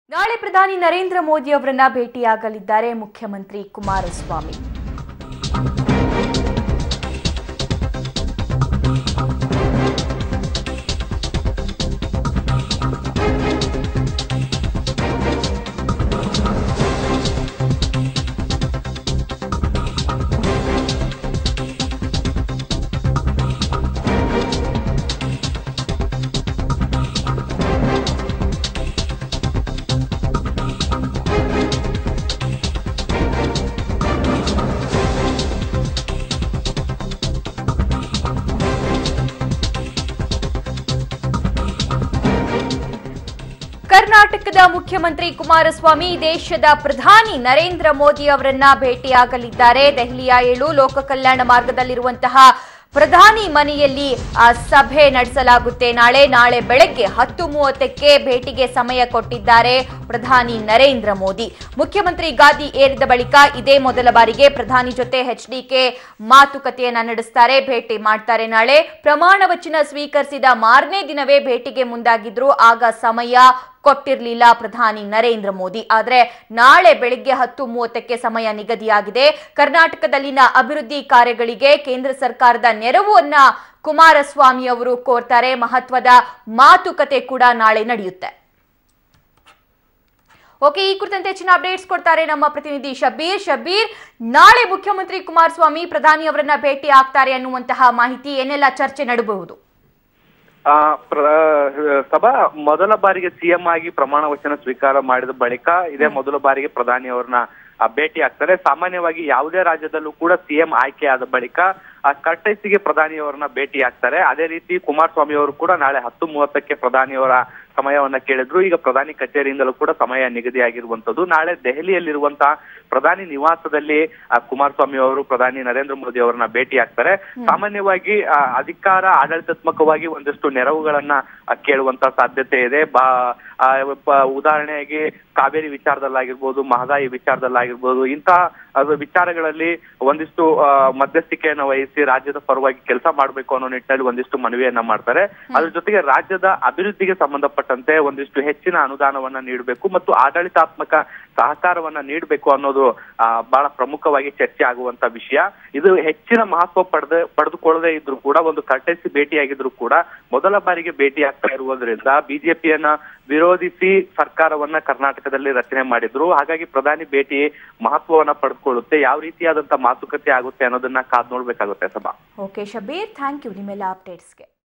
ನಾಳೆ ಪ್ರಧಾನಿ ನರೇಂದ್ರ ಮೋದಿ ಅವರನ್ನ ಭೇಟಿಯಾಗಲಿದ್ದಾರೆ ಮುಖ್ಯಮಂತ್ರಿ ಕುಮಾರಸ್ವಾಮಿ ಕರ್ನಾಟಕದ ಮುಖ್ಯಮಂತ್ರಿ ಕುಮಾರಸ್ವಾಮಿ ದೇಶದ ಪ್ರಧಾನಿ ನರೇಂದ್ರ ಮೋದಿ ಅವರನ್ನ ಭೇಟಿಯಾಗಲಿದ್ದಾರೆ ದೆಹಲಿಯ ಏಳು ಲೋಕ ಕಲ್ಯಾಣ ಮಾರ್ಗದಲ್ಲಿರುವಂತಹ ಪ್ರಧಾನಿ ಮನೆಯಲ್ಲಿ ಆ, ಸಭೆ ನಡೆಸಲಾಗುತ್ತೆ ನಾಳೆ ನಾಳೆ ಬೆಳಗ್ಗೆ ಹತ್ತು ಮೂವತ್ತಕ್ಕೆ ಭೇಟಿಗೆ ಸಮಯ ಕೊಟ್ಟಿದ್ದಾರೆ ಪ್ರಧಾನಿ ನರೇಂದ್ರ ಮೋದಿ ಮುಖ್ಯಮಂತ್ರಿ ಗಾದಿ ಏರಿದ ಬಳಿಕ ಇದೇ ಮೊದಲ ಬಾರಿಗೆ ಪ್ರಧಾನಿ ಜೊತೆ ಎಚ್ಡಿಕೆ ಮಾತುಕತೆಯನ್ನ ನಡೆಸ್ತಾರೆ ಭೇಟಿ ಮಾಡ್ತಾರೆ ನಾಳೆ ಪ್ರಮಾಣ ವಚನ ಸ್ವೀಕರಿಸಿದ ಮಾರನೇ ದಿನವೇ ಭೇಟಿಗೆ ಮುಂದಾಗಿದ್ರು ಆಗ ಸಮಯ ಕೊಟ್ಟಿರಲಿಲ್ಲ ಪ್ರಧಾನಿ ನರೇಂದ್ರ ಮೋದಿ ಆದ್ರೆ ನಾಳೆ ಬೆಳಿಗ್ಗೆ ಹತ್ತು ಮೂವತ್ತಕ್ಕೆ ಸಮಯ ನಿಗದಿಯಾಗಿದೆ ಕರ್ನಾಟಕದಲ್ಲಿನ ಅಭಿವೃದ್ಧಿ ಕಾರ್ಯಗಳಿಗೆ ಕೇಂದ್ರ ಸರ್ಕಾರದ ನೆರವನ್ನ ಕುಮಾರಸ್ವಾಮಿ ಅವರು ಕೋರ್ತಾರೆ ಮಹತ್ವದ ಮಾತುಕತೆ ಕೂಡ ನಾಳೆ ನಡೆಯುತ್ತೆ ಓಕೆ ಈ ಕುರಿತಂತೆ ಹೆಚ್ಚಿನ ಅಪ್ಡೇಟ್ಸ್ ಕೊಡ್ತಾರೆ ನಮ್ಮ ಪ್ರತಿನಿಧಿ ಶಬೀರ್ ಶಬೀರ್ ನಾಳೆ ಮುಖ್ಯಮಂತ್ರಿ ಕುಮಾರಸ್ವಾಮಿ ಪ್ರಧಾನಿ ಅವರನ್ನ ಭೇಟಿ ಆಗ್ತಾರೆ ಅನ್ನುವಂತಹ ಮಾಹಿತಿ ಏನೆಲ್ಲ ಚರ್ಚೆ ನಡೆಯಬಹುದು ಆ, ಪ್ರ- ಸಭಾ ಮೊದಲ ಬಾರಿಗೆ ಸಿಎಂ ಆಗಿ ಪ್ರಮಾಣ ವಚನ ಸ್ವೀಕಾರ ಮಾಡಿದ ಬಳಿಕ ಇದೇ ಮೊದಲ ಬಾರಿಗೆ ಪ್ರಧಾನಿ ಅವ್ರನ್ನ ಆ, ಭೇಟಿ ಆಗ್ತಾರೆ ಸಾಮಾನ್ಯವಾಗಿ ಯಾವುದೇ ರಾಜ್ಯದಲ್ಲೂ ಕೂಡ ಸಿಎಂ ಆಯ್ಕೆ ಆದ ಬಳಿಕ ಆ ಕಟ್ಟೈಸಿಗೆ ಪ್ರಧಾನಿಯವರನ್ನ ಭೇಟಿ ಆಗ್ತಾರೆ ಅದೇ ರೀತಿ ಕುಮಾರಸ್ವಾಮಿ ಅವರು ಕೂಡ ನಾಳೆ ಹತ್ತು ಮೂವತ್ತಕ್ಕೆ ಪ್ರಧಾನಿಯವರ ಸಮಯವನ್ನ ಕೇಳಿದ್ರು ಈಗ ಪ್ರಧಾನಿ ಕಚೇರಿಯಿಂದಲೂ ಕೂಡ ಸಮಯ ನಿಗದಿಯಾಗಿರುವಂತದ್ದು ನಾಳೆ ದೆಹಲಿಯಲ್ಲಿರುವಂತಹ ಪ್ರಧಾನಿ ನಿವಾಸದಲ್ಲಿ ಆ, ಕುಮಾರಸ್ವಾಮಿ ಅವರು ಪ್ರಧಾನಿ ನರೇಂದ್ರ ಮೋದಿ ಅವರನ್ನ ಭೇಟಿ ಆಗ್ತಾರೆ ಸಾಮಾನ್ಯವಾಗಿ ಆ, ಅಧಿಕಾರ ಆಡಳಿತಾತ್ಮಕವಾಗಿ ಒಂದಷ್ಟು ನೆರವುಗಳನ್ನ ಆ, ಕೇಳುವಂತ ಸಾಧ್ಯತೆ ಇದೆ ಬಾ ಆ, ಪ- ಉದಾಹರಣೆಗೆ ಕಾವೇರಿ ವಿಚಾರದಲ್ಲಾಗಿರ್ಬೋದು ಮಹದಾಯಿ ವಿಚಾರದಲ್ಲಾಗಿರ್ಬೋದು ಇಂತಹ ಅದು ವಿಚಾರಗಳಲ್ಲಿ ಒಂದಿಷ್ಟು ಆ, ಮಧ್ಯಸ್ಥಿಕೆಯನ್ನ ವಹಿಸಿ ರಾಜ್ಯದ ಪರವಾಗಿ ಕೆಲಸ ಮಾಡಬೇಕು ಅನ್ನೋ ನಿಟ್ಟಿನಲ್ಲಿ ಒಂದಿಷ್ಟು ಮನವಿಯನ್ನ ಮಾಡ್ತಾರೆ ಅದ್ರ ಜೊತೆಗೆ ರಾಜ್ಯದ ಅಭಿವೃದ್ಧಿಗೆ ಸಂಬಂಧಪಟ್ಟಂತೆ ಒಂದಿಷ್ಟು ಹೆಚ್ಚಿನ ಅನುದಾನವನ್ನ ನೀಡಬೇಕು ಮತ್ತು ಆಡಳಿತಾತ್ಮಕ ಸಹಕಾರವನ್ನ ನೀಡಬೇಕು ಅನ್ನೋದು ಆ, ಬಹಳ ಪ್ರಮುಖವಾಗಿ ಚರ್ಚೆ ಆಗುವಂತ ವಿಷಯ ಇದು ಹೆಚ್ಚಿನ ಮಹತ್ವ ಪಡೆದ ಪಡೆದುಕೊಳ್ಳದೆ ಇದ್ರು ಕೂಡ ಒಂದು ಕಟ್ಟೆಸಿ ಭೇಟಿಯಾಗಿದ್ರು ಕೂಡ ಮೊದಲ ಬಾರಿಗೆ ಭೇಟಿ ಆಗ್ತಾ ಇರುವುದರಿಂದ ಬಿಜೆಪಿಯನ್ನ ವಿರೋಧಿಸಿ ಸರ್ಕಾರವನ್ನ ಕರ್ನಾಟಕದಲ್ಲಿ ರಚನೆ ಮಾಡಿದ್ರು ಹಾಗಾಗಿ ಪ್ರಧಾನಿ ಭೇಟಿ ಮಹತ್ವವನ್ನ ಪಡೆದುಕೊಳ್ಳುತ್ತೆ ಯಾವ ರೀತಿಯಾದಂತ ಮಾತುಕತೆ ಆಗುತ್ತೆ ಅನ್ನೋದನ್ನ ಕಾದ್ ನೋಡ್ಬೇಕಾಗುತ್ತೆ ಸಭಾ ಓಕೆ ಶಬೀರ್ ಥ್ಯಾಂಕ್ ಯು ನಿಮ್ಮೆಲ್ಲ ಅಪ್ಡೇಟ್ಸ್ಗೆ